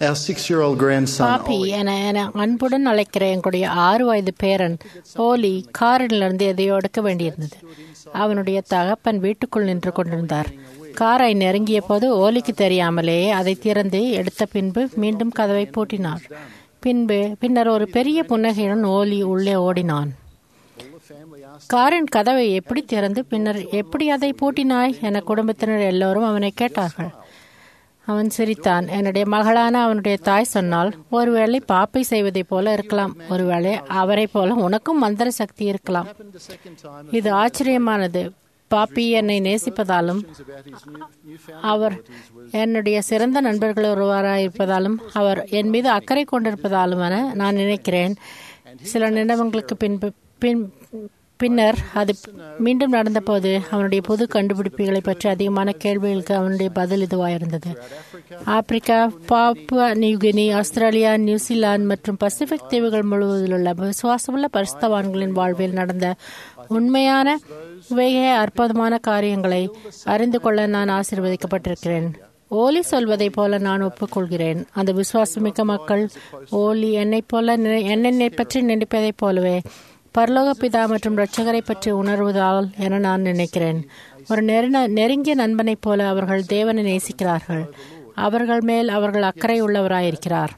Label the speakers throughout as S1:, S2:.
S1: Our six year old grandson,
S2: poppy
S1: Ollie,
S2: என என அன்புடன் அழைக்கிற எங்களுடைய ஆறு வயது பேரன் ஓலி காரிலிருந்து எதையோ எடுக்க வேண்டியிருந்தது அவனுடைய தகப்பன் வீட்டுக்குள் நின்று கொண்டிருந்தார் காரை நெருங்கிய போது ஓலிக்கு தெரியாமலேயே அதை திறந்து எடுத்த பின்பு மீண்டும் கதவை பூட்டினார் பின்பு பின்னர் ஒரு பெரிய புன்னகையுடன் ஓலி உள்ளே ஓடினான் காரின் கதவை எப்படி திறந்து பின்னர் எப்படி அதை பூட்டினாய் என குடும்பத்தினர் எல்லோரும் அவனை கேட்டார்கள் அவன் சிரித்தான் என்னுடைய மகளான அவனுடைய தாய் சொன்னால் ஒருவேளை பாப்பை செய்வதைப் போல இருக்கலாம் ஒருவேளை அவரைப் போல உனக்கும் மந்திர சக்தி இருக்கலாம் இது ஆச்சரியமானது பாப்பி என்னை நேசிப்பதாலும் அவர் என்னுடைய சிறந்த நண்பர்கள் ஒருவராக இருப்பதாலும் அவர் என் மீது அக்கறை கொண்டிருப்பதாலும் என நான் நினைக்கிறேன் சில நிமிடங்களுக்கு பின்பு பின் பின்னர் அது மீண்டும் நடந்தபோது அவனுடைய புது கண்டுபிடிப்புகளை பற்றி அதிகமான கேள்விகளுக்கு அவனுடைய பதில் இதுவாயிருந்தது Africa Papua New Guinea Australia New Zealand மற்றும் பசிபிக் தீவுகள் முழுவதில் உள்ள விசுவாசமுள்ள பரிசுத்தவான்களின் வாழ்வில் நடந்த உண்மையான மிக அற்புதமான காரியங்களை அறிந்து கொள்ள நான் ஆசீர்வதிக்கப்பட்டிருக்கிறேன் ஓலி சொல்வதைப் போல நான் ஒப்புக்கொள்கிறேன் அந்த விசுவாசமிக்க மக்கள் ஓலி என்னைப் போல நினை- என்னை பற்றி நினைப்பதைப் போலவே பரலோக பிதா மற்றும் இரட்சகரை பற்றி உணர்வதால் என நான் நினைக்கிறேன் ஒரு நெருன- நெருங்கிய நண்பனைப் போல அவர்கள் தேவனை நேசிக்கிறார்கள் அவர்கள் மேல் அவர்கள் அக்கறை உள்ளவராயிருக்கிறார்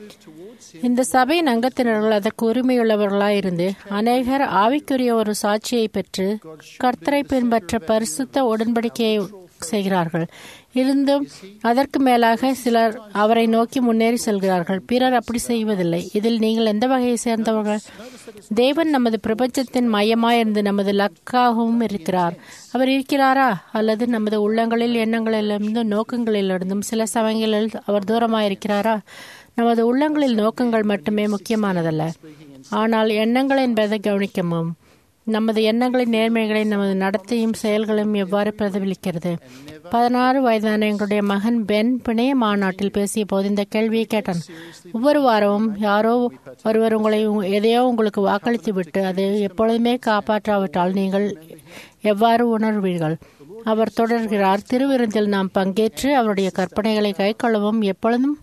S2: இந்த சபையின் அங்கத்தினர்கள் அதற்கு உரிமையுள்ளவர்களாயிருந்து அநேகர் ஆவிக்குரிய ஒரு சாட்சியை பெற்று கர்த்தரை பின்பற்ற பரிசுத்த உடன்படிக்கையை செய்கிறார்கள் இருந்தும் அதற்கு மேலாக சிலர் அவரை நோக்கி முன்னேறி செல்கிறார்கள் பிறர் அப்படி செய்வதில்லை இதில் நீங்கள் எந்த வகையை சேர்ந்தவர்கள் தேவன் நமது பிரபஞ்சத்தின் மையமாயிருந்து நமது லக்காகவும் இருக்கிறார் அவர் இருக்கிறாரா அல்லது நமது உள்ளங்களில் எண்ணங்களிலிருந்தும் நோக்கங்களிலிருந்தும் சில சமயங்களில் அவர் தூரமாயிருக்கிறாரா நமது உள்ளங்களில் நோக்கங்கள் மட்டுமே முக்கியமானதல்ல ஆனால் எண்ணங்கள் என்பதை கவனிக்கவும் நமது எண்ணங்களின் நேர்மைகளை நமது நடத்தையும் செயல்களையும் எவ்வாறு பிரதிபலிக்கிறது பதினாறு வயதான எங்களுடைய மகன் பென் பிணைய மாநாட்டில் பேசிய போது இந்த கேள்வியை கேட்டான் ஒவ்வொரு வாரமும் யாரோ ஒருவர் உங்களை உ- எதையோ உங்களுக்கு வாக்களித்து விட்டு அதை எப்பொழுதுமே காப்பாற்றாவிட்டால் நீங்கள் எவ்வாறு உணர்வீர்கள் அவர் தொடர்கிறார் திருவிருந்தில் நாம் பங்கேற்று அவருடைய கற்பனைகளை கைக்கொள்ளவும் எப்பொழுதும்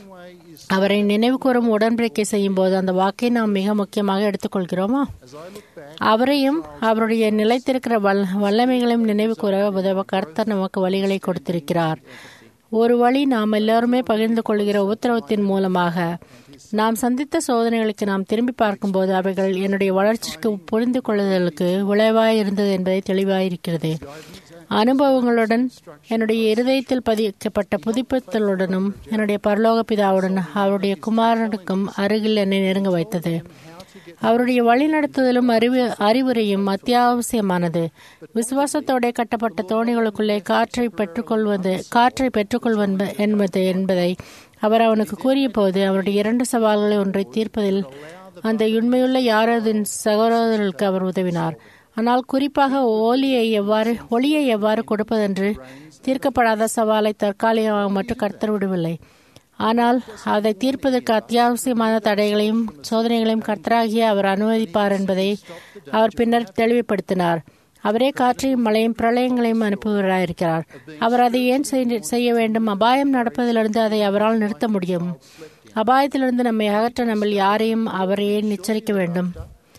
S2: அவரை நினைவு கூறும் உடன்படிக்கை செய்யும் போது அந்த வாக்கை நாம் மிக முக்கியமாக எடுத்துக்கொள்கிறோமா அவரையும் அவருடைய நிலைத்திருக்கிற வல் வல்லமைகளையும் நினைவு கூற உதவ கர்த்தர் நமக்கு வழிகளை கொடுத்திருக்கிறார் ஒரு வழி நாம் எல்லோருமே பகிர்ந்து கொள்கிற உத்தரவத்தின் மூலமாக நாம் சந்தித்த சோதனைகளுக்கு நாம் திரும்பி பார்க்கும்போது அவைகள் என்னுடைய வளர்ச்சிக்கு புரிந்து கொள்ளுதலுக்கு விளைவாய் இருந்தது என்பதை தெளிவாயிருக்கிறது அனுபவங்களுடன் என்னுடைய இருதயத்தில் பதிக்கப்பட்ட புதுப்பித்தலுடனும் என்னுடைய பரலோக பிதாவுடன் அவருடைய குமாரனுக்கும் அருகில் என்னை நெருங்க வைத்தது அவருடைய வழிநடத்துதலும் அறிவு அறிவுரையும் அத்தியாவசியமானது விசுவாசத்தோட கட்டப்பட்ட தோணிகளுக்குள்ளே காற்றை பெற்றுக்கொள்வது காற்றை பெற்றுக்கொள்வது என்பது என்பதை அவர் அவனுக்கு கூறிய போது அவருடைய இரண்டு சவால்களை ஒன்றை தீர்ப்பதில் அந்த உண்மையுள்ள யாரதின் சகோதரர்களுக்கு அவர் உதவினார் ஆனால் குறிப்பாக ஒலியை எவ்வாறு ஒளியை எவ்வாறு கொடுப்பதென்று தீர்க்கப்படாத சவாலை தற்காலிகமாக மட்டும் கர்த்தர் விடவில்லை ஆனால் அதை தீர்ப்பதற்கு அத்தியாவசியமான தடைகளையும் சோதனைகளையும் கர்த்தராகிய அவர் அனுமதிப்பார் என்பதை அவர் பின்னர் தெளிவுபடுத்தினார் அவரே காற்றையும் மழையும் பிரளயங்களையும் அனுப்புவராயிருக்கிறார் அவர் அதை ஏன் செய்ய- செய்ய வேண்டும் அபாயம் நடப்பதிலிருந்து அதை அவரால் நிறுத்த முடியும் அபாயத்திலிருந்து நம்மை அகற்ற நம்ம யாரையும் அவர் ஏன் எச்சரிக்க வேண்டும்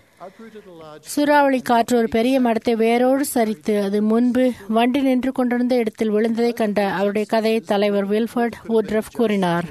S2: சூறாவளி காற்று ஒரு பெரிய மரத்தை வேரோடு சரித்து அது முன்பு வண்டி நின்று கொண்டிருந்த இடத்தில் விழுந்ததை கண்ட அவருடைய கதையை தலைவர் வில்ஃபர்ட் வுட்ரஃப் கூறினார்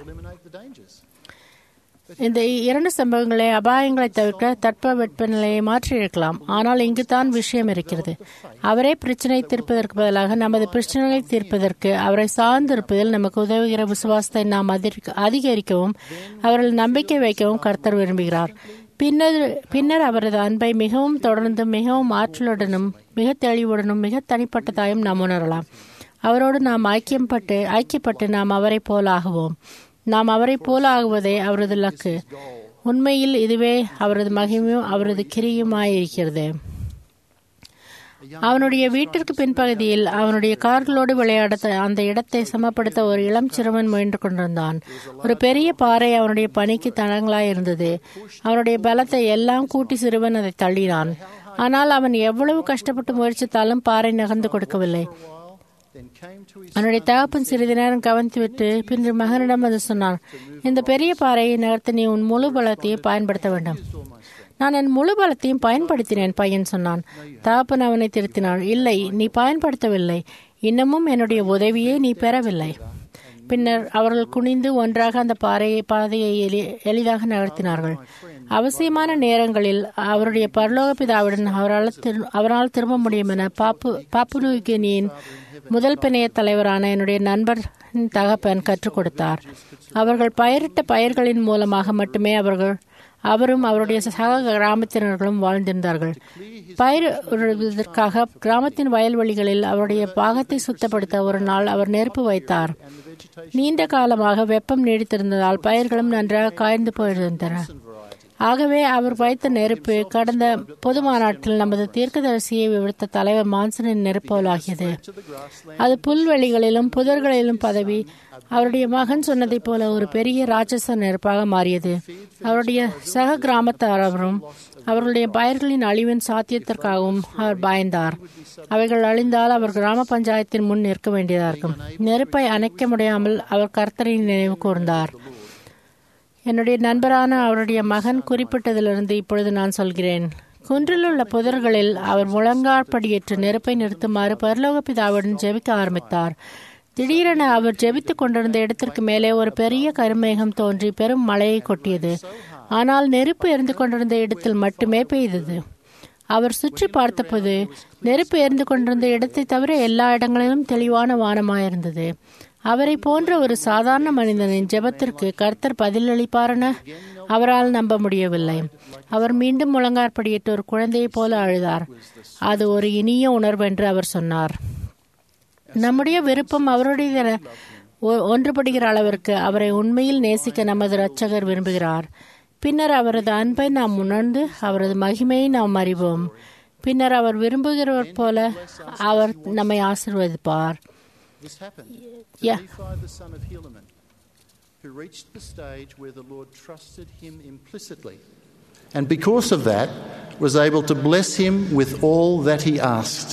S2: இந்த இரண்டு சம்பவங்களை அபாயங்களை தவிர்க்க தட்ப வெப்பநிலையை மாற்றியிருக்கலாம் ஆனால் இங்குதான் விஷயம் இருக்கிறது அவரே பிரச்சனை தீர்ப்பதற்கு பதிலாக நமது பிரச்சனைகளை தீர்ப்பதற்கு அவரை சார்ந்திருப்பதில் நமக்கு உதவுகிற விசுவாசத்தை நாம் அதிக- அதிகரிக்கவும் அவர்கள் நம்பிக்கை வைக்கவும் கர்த்தர் விரும்புகிறார் பின்னர் பின்னர் அவரது அன்பை மிகவும் தொடர்ந்து மிகவும் ஆற்றலுடனும் மிக தெளிவுடனும் மிக தனிப்பட்டதாயும் நாம் உணரலாம் அவரோடு நாம் ஐக்கியப்பட்டு ஐக்கியப்பட்டு நாம் அவரை போல ஆகுவோம் நாம் அவரை போல ஆகுவதே அவரது லக்கு உண்மையில் இதுவே அவரது மகிமையும் அவரது கிரியுமாயிருக்கிறது அவனுடைய வீட்டிற்கு பின்பகுதியில் அவனுடைய கார்களோடு விளையாட த- அந்த இடத்தை சமப்படுத்த ஒரு இளம் சிறுவன் முயன்று கொண்டிருந்தான் ஒரு பெரிய பாறை அவனுடைய பணிக்கு தடங்களாய் இருந்தது அவனுடைய பலத்தை எல்லாம் கூட்டி சிறுவன் அதை தள்ளினான் ஆனால் அவன் எவ்வளவு கஷ்டப்பட்டு முயற்சித்தாலும் பாறை நகர்ந்து கொடுக்கவில்லை
S1: then came to his
S2: அவனுடைய தகப்பன் சிறிது நேரம் கவனித்துவிட்டு பின்பு மகனிடம் வந்து சொன்னான் இந்த பெரிய பாறையை நகர்த்த நீ உன் முழு பலத்தையும் பயன்படுத்த வேண்டும் நான் என் முழு பலத்தையும் பயன்படுத்தினேன் பையன் சொன்னான் தகப்பன் அவனை திருத்தினான் இல்லை நீ பயன்படுத்தவில்லை இன்னமும் என்னுடைய உதவியை நீ பெறவில்லை பின்னர் அவர்கள் குனிந்து ஒன்றாக அந்த பாறையை பாதையை எளி எளிதாக நகர்த்தினார்கள் அவசியமான நேரங்களில் அவருடைய பரலோக பிதாவுடன் அவரால் திரு- அவரால் திரும்ப முடியும் என பாப்பு பாப்புனுகினியின் முதல் பிணைய தலைவரான என்னுடைய நண்பர் தகப்பன் கற்றுக் கொடுத்தார் அவர்கள் பயிரிட்ட பயிர்களின் மூலமாக மட்டுமே அவர்கள் அவரும் அவருடைய சக கிராமத்தினர்களும் வாழ்ந்திருந்தார்கள் பயிரிடுவதற்காக கிராமத்தின் வயல்வெளிகளில் அவருடைய பாகத்தை சுத்தப்படுத்த ஒரு நாள் அவர் நெருப்பு வைத்தார் நீண்ட காலமாக வெப்பம் நீடித்திருந்ததால் பயிர்களும் நன்றாக காய்ந்து போயிருந்தன ஆகவே அவர் வைத்த நெருப்பு கடந்த பொது மாநாட்டில் நமது தீர்க்கதரிசியை விவரித்த தலைவர் மான்சனின் நெருப்போலாகியது அது புல்வெளிகளிலும் புதர்களிலும் பதவி அவருடைய மகன் சொன்னதைப் போல ஒரு பெரிய ராட்சச நெருப்பாக மாறியது அவருடைய சக கிராமத்தாரவரும் அவர்களுடைய பயிர்களின் அழிவின் சாத்தியத்திற்காகவும் அவர் பயந்தார் அவைகள் அழிந்தால் அவர் கிராம பஞ்சாயத்தின் முன் நிற்க வேண்டியதா இருக்கும் நெருப்பை அணைக்க முடியாமல் அவர் கர்த்தரின் நினைவு கூர்ந்தார் என்னுடைய நண்பரான அவருடைய மகன் குறிப்பிட்டதிலிருந்து இப்பொழுது நான் சொல்கிறேன் குன்றில் உள்ள புதர்களில் அவர் முழங்காற்படியேற்று நெருப்பை நிறுத்துமாறு பரலோக பிதாவுடன் ஜெபிக்க ஆரம்பித்தார் திடீரென அவர் ஜெபித்துக் கொண்டிருந்த இடத்திற்கு மேலே ஒரு பெரிய கருமேகம் தோன்றி பெரும் மழையை கொட்டியது ஆனால் நெருப்பு எரிந்து கொண்டிருந்த இடத்தில் மட்டுமே பெய்தது அவர் சுற்றி பார்த்தபோது நெருப்பு எரிந்து கொண்டிருந்த இடத்தை தவிர எல்லா இடங்களிலும் தெளிவான வானமாயிருந்தது அவரை போன்ற ஒரு சாதாரண மனிதனின் ஜெபத்திற்கு கர்த்தர் பதிலளிப்பாரென அவரால் நம்ப முடியவில்லை அவர் மீண்டும் முழங்காற்படியிட்டு ஒரு குழந்தையைப் போல அழுதார் அது ஒரு இனிய உணர்வென்று அவர் சொன்னார் நம்முடைய விருப்பம் அவருடைய ஒ- ஒன்றுபடுகிற அளவிற்கு அவரை உண்மையில் நேசிக்க நமது இரட்சகர் விரும்புகிறார் பின்னர் அவரது அன்பை நாம் உணர்ந்து அவரது மகிமையை நாம் அறிவோம் பின்னர் அவர் விரும்புகிறவர் போல அவர் நம்மை ஆசிர்வதிப்பார்
S1: This happened to
S2: Yeah.
S1: Nephi the son of Helaman, who reached the stage where the Lord trusted him implicitly, and because of that, was able to bless him with all that he asked.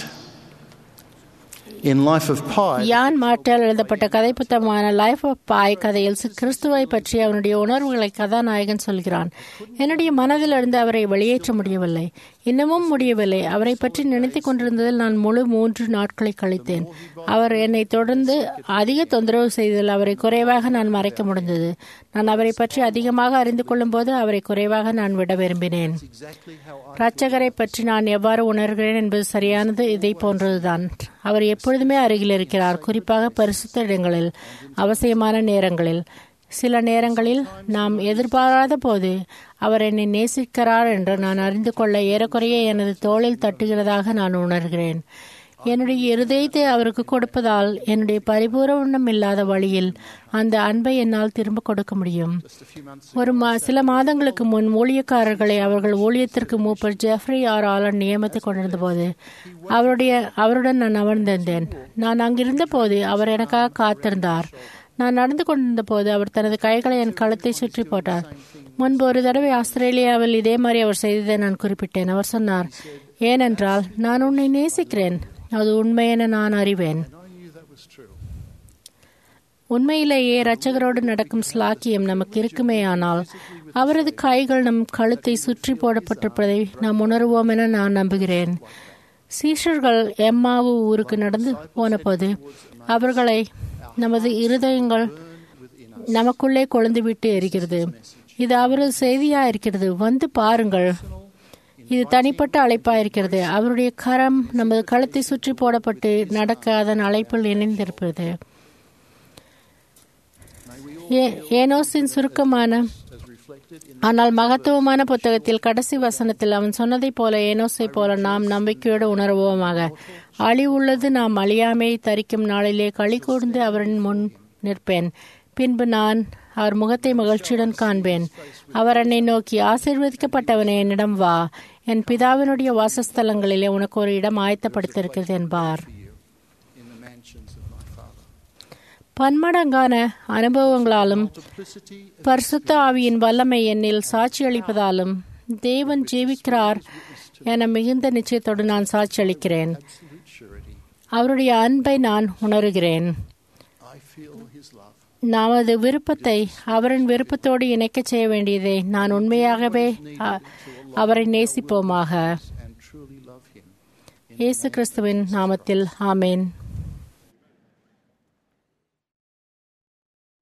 S1: In Life of Pi,
S2: யான் மார்ட்டால் எழுதப்பட்ட கதை புத்தகமான life of பாய் கதையில் C- கிறிஸ்துவை பற்றி அவனுடைய உணர்வுகளை கதாநாயகன் சொல்கிறான் என்னுடைய மனதிலிருந்து அவரை வெளியேற்ற முடியவில்லை இன்னமும் முடியவில்லை அவரை பற்றி நினைத்துக் கொண்டிருந்ததில் நான் முழு மூன்று நாட்களை கழித்தேன் அவர் என்னை தொடர்ந்து அதிக தொந்தரவு செய்ததில் அவரை குறைவாக நான் மறைக்க முடிந்தது நான் அவரை பற்றி அதிகமாக அறிந்து கொள்ளும் போது அவரை குறைவாக நான் விட விரும்பினேன்
S1: exactly how I
S2: இரட்சகரை பற்றி நான் எவ்வாறு உணர்கிறேன் என்பது சரியானது இதை போன்றதுதான் அவர் எப்பொழுதுமே அருகில் இருக்கிறார் குறிப்பாக பரிசுத்த இடங்களில் அவசியமான நேரங்களில் சில நேரங்களில் நாம் எதிர்பாராத போது அவர் என்னை நேசிக்கிறார் என்று நான் அறிந்து கொள்ள ஏறக்குறைய எனது தோளில் தட்டுகிறதாக நான் உணர்கிறேன் என்னுடைய இருதயத்தை அவருக்கு கொடுப்பதால் என்னுடைய பரிபூரணம் இல்லாத வழியில் அந்த அன்பை என்னால் திரும்ப கொடுக்க முடியும் ஒரு மா சில மாதங்களுக்கு முன் ஊழியக்காரர்களை அவர்கள் ஊழியத்திற்கு மூப்பர் ஜெஃப்ரி ஆர் ஆலன் நியமித்துக் கொண்டிருந்த போது அவருடைய அவருடன் நான் அமர்ந்திருந்தேன் நான் அங்கிருந்த போது அவர் எனக்காக காத்திருந்தார் நான் நடந்து கொண்டிருந்த போது அவர் தனது கைகளை என் கழுத்தை சுற்றி போட்டார் முன்பு ஒரு தடவை ஆஸ்திரேலியாவில் இதே மாதிரி அவர் செய்ததை நான் குறிப்பிட்டேன் அவர் சொன்னார் ஏனென்றால் நான் உன்னை நேசிக்கிறேன் அது உண்மை என நான் அறிவேன்
S1: I knew that was true.
S2: உண்மையிலேயே இரட்சகரோடு நடக்கும் ஸ்லாக்கியம் நமக்கு இருக்குமேயானால் அவரது கைகள் நம் கழுத்தை சுற்றி போடப்பட்டிருப்பதை நாம் உணர்வோம் என நான் நம்புகிறேன் சீஷர்கள் எம்மாவு ஊருக்கு நடந்து போனபோது அவர்களை நமது இருதயங்கள் நமக்குள்ளே கொழுந்துவிட்டு எரிகிறது இது அவரது செய்தியா இருக்கிறது வந்து பாருங்கள் இது தனிப்பட்ட அழைப்பா இருக்கிறது அவருடைய கரம் நமது கழுத்தை சுற்றி போடப்பட்டு நடக்க அதன் அழைப்பில் இணைந்திருப்பது ஏ- ஏனோஸின் சுருக்கமான
S1: As reflected in
S2: ஆனால் மகத்துவமான புத்தகத்தில் கடைசி வசனத்தில் அவன் சொன்னதைப் போல ஏனோஸை போல நாம் நம்பிக்கையோடு உணர்வோமாக அழிவுள்ளது நாம் அழியாமையை தரிக்கும் நாளிலே களி கூர்ந்து அவரின் முன் நிற்பேன் பின்பு நான் அவர் முகத்தை மகிழ்ச்சியுடன் காண்பேன் அவர் என்னை நோக்கி ஆசீர்வதிக்கப்பட்டவனே என்னிடம் வா என் பிதாவினுடைய வாசஸ்தலங்களிலே உனக்கு ஒரு இடம் ஆயத்தப்படுத்திருக்கிறது என்பார்
S1: in the mansions of my Father.
S2: பன்மடங்கான அனுபவங்களாலும்
S1: Multiplicity
S2: பரிசுத்த ஆவியின் வல்லமை என்னில் சாட்சியளிப்பதாலும் தேவன் ஜீவிக்கிறார் என மிகுந்த நிச்சயத்தோடு நான் சாட்சியளிக்கிறேன்
S1: absolute surety.
S2: அவருடைய அன்பை நான் உணர்கிறேன்
S1: I feel His love.
S2: நமது விருப்பத்தை அவரின் விருப்பத்தோடு இணைக்கச் செய்ய வேண்டியதை நான் உண்மையாகவே அ- அவரை நேசிப்போமாக
S1: and truly love Him.
S2: இயேசு கிறிஸ்துவின் நாமத்தில் ஆமேன்